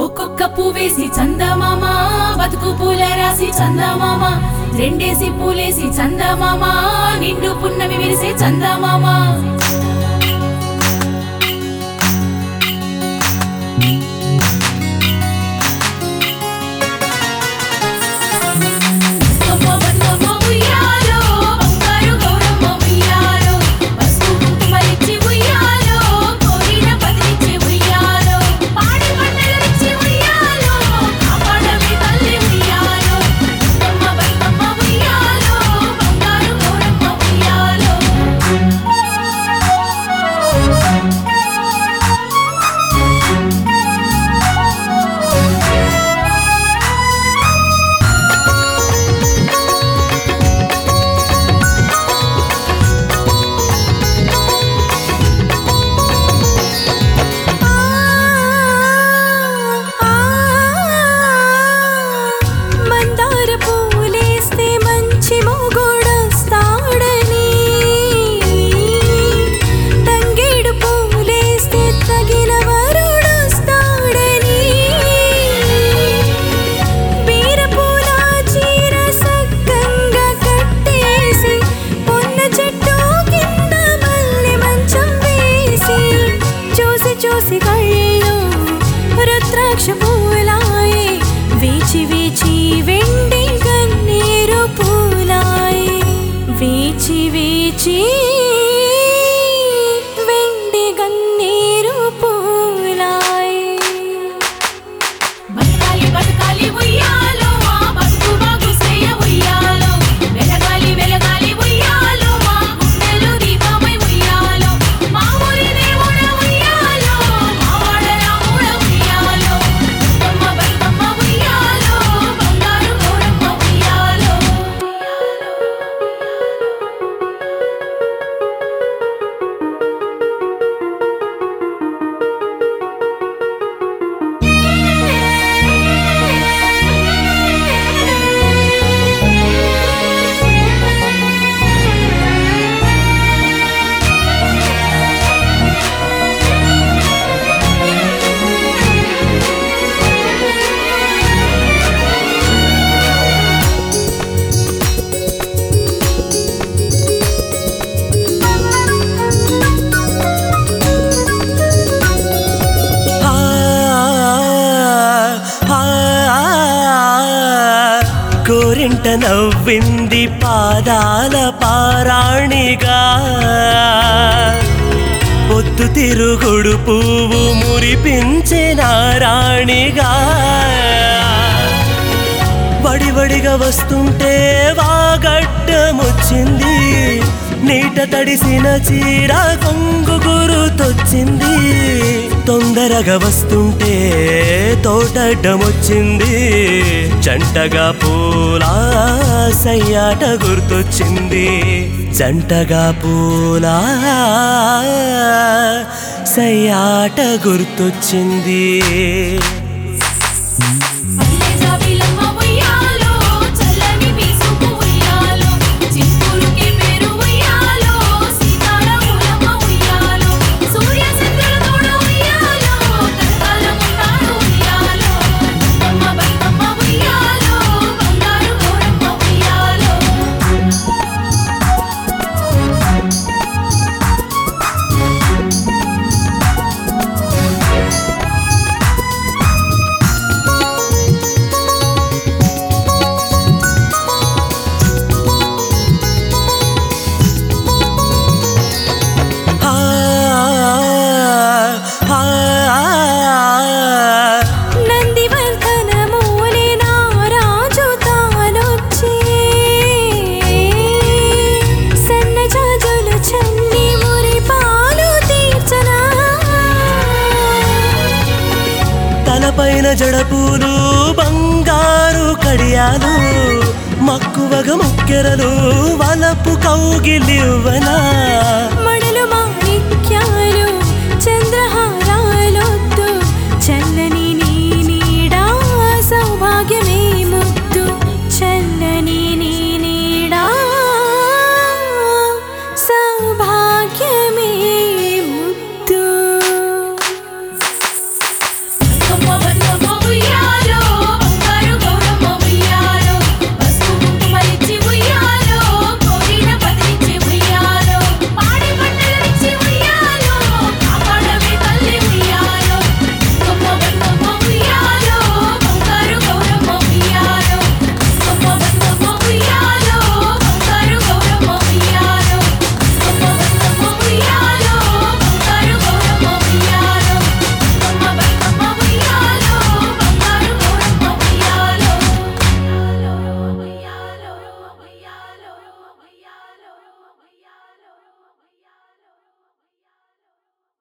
ఒక్కొక్క పువ్వేసి చందమామ బతుకు పూల రాసి చందమామ రెండేసి పూలేసి చందమామ నిండు పున్నమి విరిసే చందమామ బతుకమ్మ బతుకమ్మ ఉయ్యాలో బంగారు గౌరమ్మ ఉయ్యాలో పసుపు కుంకుమలిచ్చి ఉయ్యాలో కోరిన పదిలిచ్చి ఉయ్యాలో పాడి పంటలనిచ్చి ఉయ్యాలో కాపాడవే తల్లి ఉయ్యాలో బతుకమ్మ బతుకమ్మ ఉయ్యాలో బంగారు గౌరమ్మ ఉయ్యాలో మందార పూలేస్తే మంచి మొగుడొస్తాడని తంగేడు పూలేస్తే తగిన వరుడొస్తాడని బీరపూల చీర సక్కంగా కట్టేసి పొన్న చెట్టు కింద మల్లె మంచం వేసి చూసి చూసి కళ్ళు రుద్రాక్ష పూలాయే వేచి వేచి వెండి కన్నీరు పూలాయే వేచి వేచి వెండి గన్నీరు పూలాయే బతకాలి బతకాలి ఉయ్యాలో మా బతుకు బాగు చేయ ఉయ్యాలో వెలగాలి వెలగాలి ఉయ్యాలో మా గుండెలు దీపమై ఉయ్యాలో మా ఊరి దేవుడ ఉయ్యాలో మా వాడ రాముడ ఉయ్యాలో బతుకమ్మ బతుకమ్మ ఉయ్యాలో బంగారు గౌరమ్మ ఉయ్యాలో ఆ, ఆ, కోరింట నవ్వింది పాదాల పారాణిగా పొద్దు తిరుగుడు పువ్వు మురిపించిన రాణిగా వడివడిగా వస్తుంటే వాగడ్డమొచ్చింది నీట తడిసిన చీర కొంగు గురుతొచ్చింది తొందరగా వస్తుంటే తోటడ్డమొచ్చింది జంటగా పూల సయ్యాట గుర్తొచ్చింది జంటగా పూల సయ్యాట గుర్తొచ్చింది పల్లె జాబిలమ్మ ఉయ్యాలో చల్లని పీసుకు ఉయ్యాలో చింపురుకి పేరు ఉయ్యాలో సీతారాములమ్మ ఉయ్యాలో సూర్య చంద్రుల తోడు ఉయ్యాలో తరకాలం ఉంటాడు ఉయ్యాలో బతుకమ్మ బతుకమ్మ ఉయ్యాలో బంగారు గౌరమ్మ ఉయ్యాలో ఆ, ఆ, నందివర్ధనమూలి నా రాజు తానొచ్చి సన్నజాజులు చన్ని మురి పాలు తీర్చనా తలపైన జడపూలు బంగారు కడియాలు మక్కువగ ముక్కెరలు వలపు కౌగిలివ్వనా